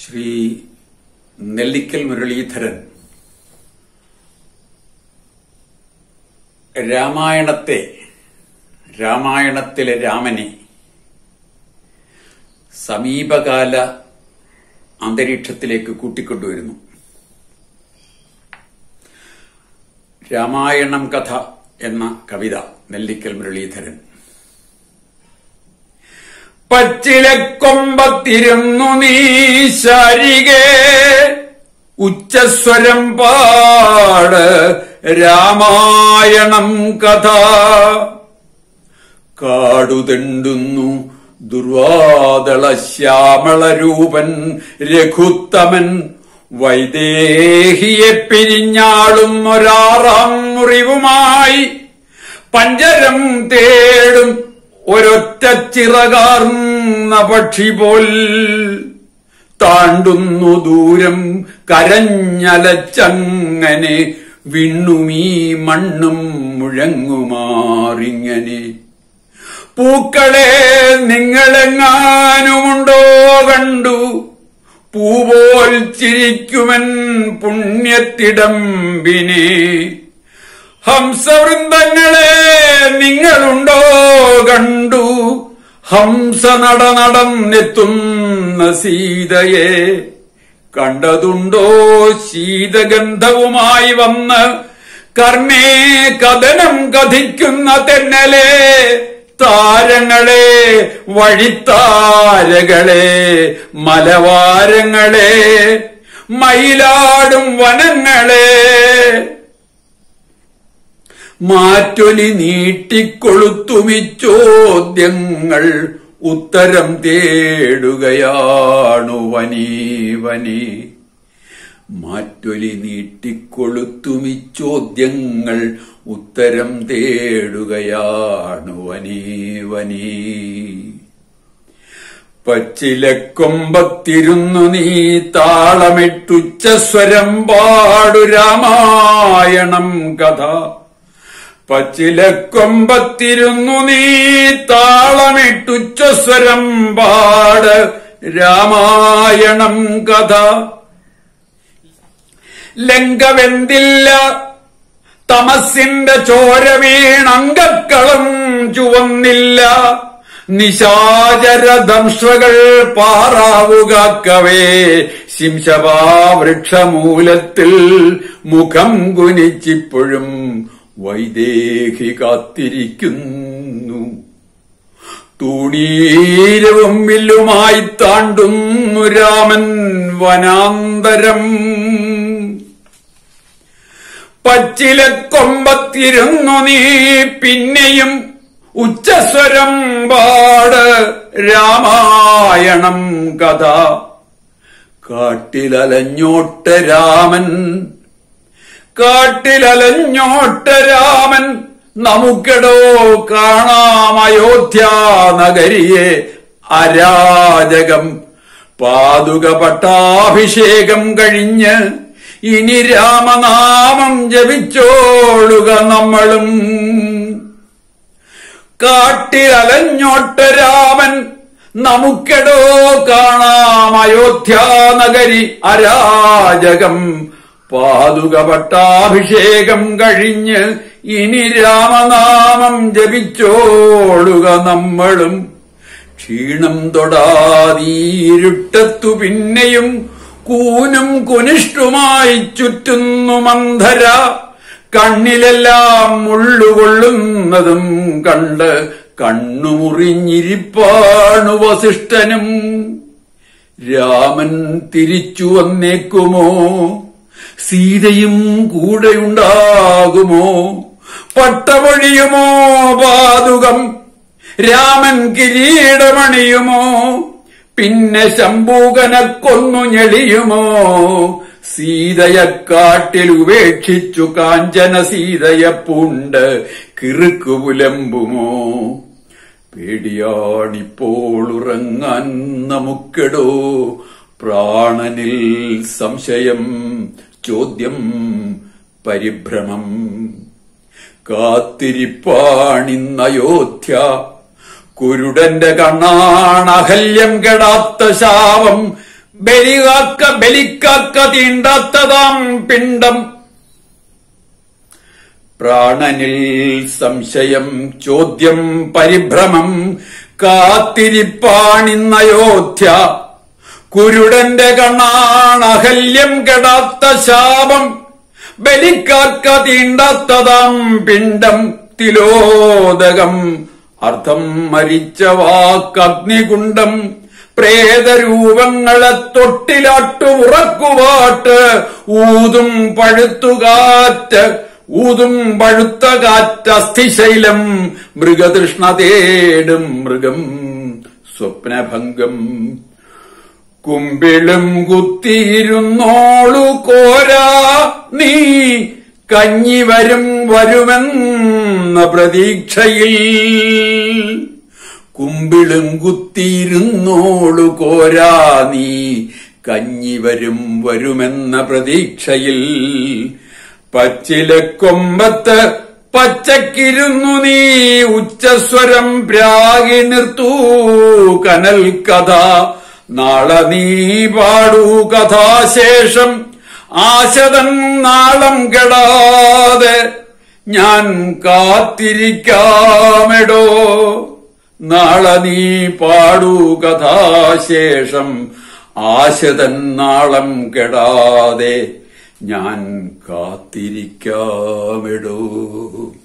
ശ്രീ നെല്ലിക്കൽ മുരളീധരൻ രാമായണത്തെ രാമായണത്തിലെ രാമനെ സമീപകാല അന്തരീക്ഷത്തിലേക്ക് കൂട്ടിക്കൊണ്ടുവരുന്നു രാമായണം കഥ എന്ന കവിത നെല്ലിക്കൽ മുരളീധരൻ പച്ചിലക്കൊമ്പത്തിരുന്നു നീ ശാരികേ ഉച്ചസ്വരം പാട് രാമായണം കഥ കാടുതെണ്ടുന്നു ദുർവാദള ശ്യാമളരൂപൻ രഘുത്തമൻ വൈദേഹിയെ പിരിഞ്ഞാളുന്നൊരാറാം മുറിവുമായി പഞ്ചരം തേടും ഒരൊറ്റ ചിറകാർന്ന പക്ഷി പോൽ താണ്ടുന്നു ദൂരം കരഞ്ഞലച്ചങ്ങനെ വിണ്ണുമീ മണ്ണും മുഴങ്ങുമാറിങ്ങനെ പൂക്കളെ നിങ്ങളെങ്ങാനുമുണ്ടോ കണ്ടു പൂപോൽ ചിരിക്കുമൻ പുണ്യത്തിടമ്പിനെ ഹംസവൃന്ദങ്ങളെ നിങ്ങളുണ്ടോ കണ്ടു ഹംസ നട നടന്നെത്തുന്ന സീതയെ കണ്ടതുണ്ടോ ശീതഗന്ധവുമായി വന്ന് കർണേ കഥനം കഥിക്കുന്ന തെന്നലെ താരങ്ങളെ വഴിത്താരകളെ മലവാരങ്ങളെ മയിലാടും വനങ്ങളെ മാറ്റൊലി നീട്ടിക്കൊളുത്തുമി ചോദ്യങ്ങൾ ഉത്തരം തേടുകയാണു വനീ വനീ മാറ്റൊലി നീട്ടിക്കൊളുത്തുമി ചോദ്യങ്ങൾ ഉത്തരം തേടുകയാണു വനീ വനീ പച്ചിലക്കൊമ്പത്തിരുന്നു നീ താളമിട്ടുച്ചസ്വരം പാടു രാമായണം കഥ പച്ചിലക്കൊമ്പത്തിരുന്നു നീ താളമിട്ടുച്ചസ്വരം പാട് രാമായണം കഥ ലങ്കവെന്തില്ല തമസിന്റെ ചോര വീണങ്കക്കളം ചുവന്നില്ല നിശാചരദംഷ്ട്രകൾ പാറാവുകാക്കവേ ശിംശവാവൃക്ഷമൂലത്തിൽ മുഖം കുനിച്ചിപ്പോഴും വൈദേഹി കാത്തിരിക്കുന്നു തൂണീരവും വില്ലുമായി താണ്ടുന്നു രാമൻ വനാന്തരം പച്ചിലക്കൊമ്പത്തിരുന്നു നീ പിന്നെയും ഉച്ചസ്വരം പാട് രാമായണം കഥ കാട്ടിലലഞ്ഞോട്ട രാമൻ കാട്ടിലലഞ്ഞോട്ട രാമൻ നമുക്കെടോ കാണാം അയോധ്യ നഗരിയെ അരാജകം പാതുക പട്ടാഭിഷേകം കഴിഞ്ഞ് ഇനി രാമനാമം ജപിച്ചോളുക നമ്മളും കാട്ടിലലഞ്ഞോട്ട രാമൻ നമുക്കെടോ കാണാം അയോധ്യ നഗരി അരാജകം പാതുക പട്ടാഭിഷേകം കഴിഞ്ഞ് ഇനി രാമനാമം ജപിച്ചോളുക നമ്മളും ക്ഷീണം തൊടാതീരുട്ടത്തു പിന്നെയും കൂനും കുനിഷ്ടുമായി ചുറ്റുന്നു മന്ധര കണ്ണിലെല്ലാം മുള്ളുകൊള്ളുന്നതും കണ്ട് കണ്ണുമുറിഞ്ഞിരിപ്പാണു വസിഷ്ഠനും രാമൻ തിരിച്ചു വന്നേക്കുമോ സീതയും കൂടെയുണ്ടാകുമോ പട്ടമൊഴിയുമോ പാതുകം രാമൻ കിരീടമണിയുമോ പിന്നെ ശംഭൂകനെ കൊന്നു ഞെളിയുമോ സീതയെ കാട്ടിൽ ഉപേക്ഷിച്ചു കാഞ്ചന സീതയെ പൂണ്ട് കിറുക്കു പുലമ്പുമോ പേടിയാണിപ്പോൾ ഉറങ്ങാൻ നമുക്കെടോ പ്രാണനിൽ സംശയം ചോദ്യം പരിഭ്രമം കാത്തിരിപ്പാണിന്നയോധ്യ കുരുടന്റെ കണ്ണാണഹല്യം കെടാത്ത ശാപം ബലികാക്ക ബലിക്കാക്ക തീണ്ടാത്തതാം പിണ്ടം പ്രാണനിൽ സംശയം ചോദ്യം പരിഭ്രമം കാത്തിരിപ്പാണിന്നയോധ്യ കുരുടന്റെ കണ്ണാണഹല്യം കെടാത്ത ശാപം ബലിക്കാക്ക തീണ്ടാത്തതാം പിണ്ടം തിലോദകം അർത്ഥം മരിച്ച വാക്കഗ്നികുണ്ടം പ്രേതരൂപങ്ങളെ തൊട്ടിലാട്ടു ഉറക്കുവാട്ട് ഊതും പഴുത്തുകാറ്റ് ഊതും പഴുത്ത കാറ്റസ്ഥിശൈലം മൃഗതൃഷ്ണ തേടും മൃഗം സ്വപ്നഭംഗം കുമ്പിളും കുത്തിയിരുന്നോളു കോരാ നീ കഞ്ഞി വരും വരുമെന്ന പ്രതീക്ഷയിൽ കുമ്പിളും കുത്തിയിരുന്നോളു കോരാ നീ കഞ്ഞി വരും വരുമെന്ന പ്രതീക്ഷയിൽ പച്ചിലക്കൊമ്പത്ത് പച്ചക്കിരുന്നു നീ ഉച്ചസ്വരം പ്രാഗി നിർത്തൂ കനൽ കഥ നാളെ നീ പാടൂ കഥാശേഷം ആശതൻ നാളം കെടാതെ ഞാൻ കാത്തിരിക്കാമെടോ നാളെ നീ പാടൂ കഥാശേഷം ആശതൻ നാളം കെടാതെ ഞാൻ കാത്തിരിക്കാമെടോ